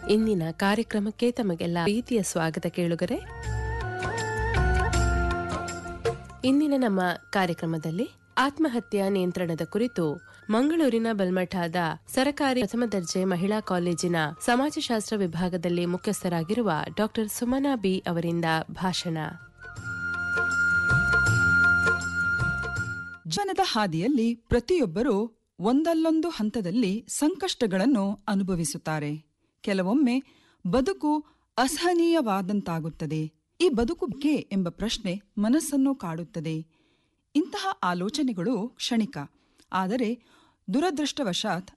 ಇಂದಿನ ಕಾರ್ಯಕ್ರಮಕ್ಕೆ ತಮಗೆಲ್ಲ ಪ್ರೀತಿಯ ಸ್ವಾಗತ ಕೇಳುಗರೆ ಇಂದಿನ ನಮ್ಮ ಕಾರ್ಯಕ್ರಮದಲ್ಲಿ ಆತ್ಮಹತ್ಯಾ ನಿಯಂತ್ರಣದ ಕುರಿತು ಮಂಗಳೂರಿನ ಬಲ್ಮಠಾದ ಸರಕಾರಿ ಪ್ರಥಮ ದರ್ಜೆ ಮಹಿಳಾ ಕಾಲೇಜಿನ ಸಮಾಜಶಾಸ್ತ್ರ ವಿಭಾಗದಲ್ಲಿ ಮುಖ್ಯಸ್ಥರಾಗಿರುವ ಡಾಕ್ಟರ್ ಸುಮನಾ ಬಿ ಅವರಿಂದ ಭಾಷಣ ಜೀವನದ ಹಾದಿಯಲ್ಲಿ ಪ್ರತಿಯೊಬ್ಬರೂ ಒಂದಲ್ಲೊಂದು ಹಂತದಲ್ಲಿ ಸಂಕಷ್ಟಗಳನ್ನು ಅನುಭವಿಸುತ್ತಾರೆ ಕೆಲವೊಮ್ಮೆ ಬದುಕು ಅಸಹನೀಯವಾದಂತಾಗುತ್ತದೆ ಈ ಬದುಕು ಬೇಕೇ ಎಂಬ ಪ್ರಶ್ನೆ ಮನಸ್ಸನ್ನು ಕಾಡುತ್ತದೆ ಇಂತಹ ಆಲೋಚನೆಗಳು ಕ್ಷಣಿಕ ಆದರೆ ದುರದೃಷ್ಟವಶಾತ್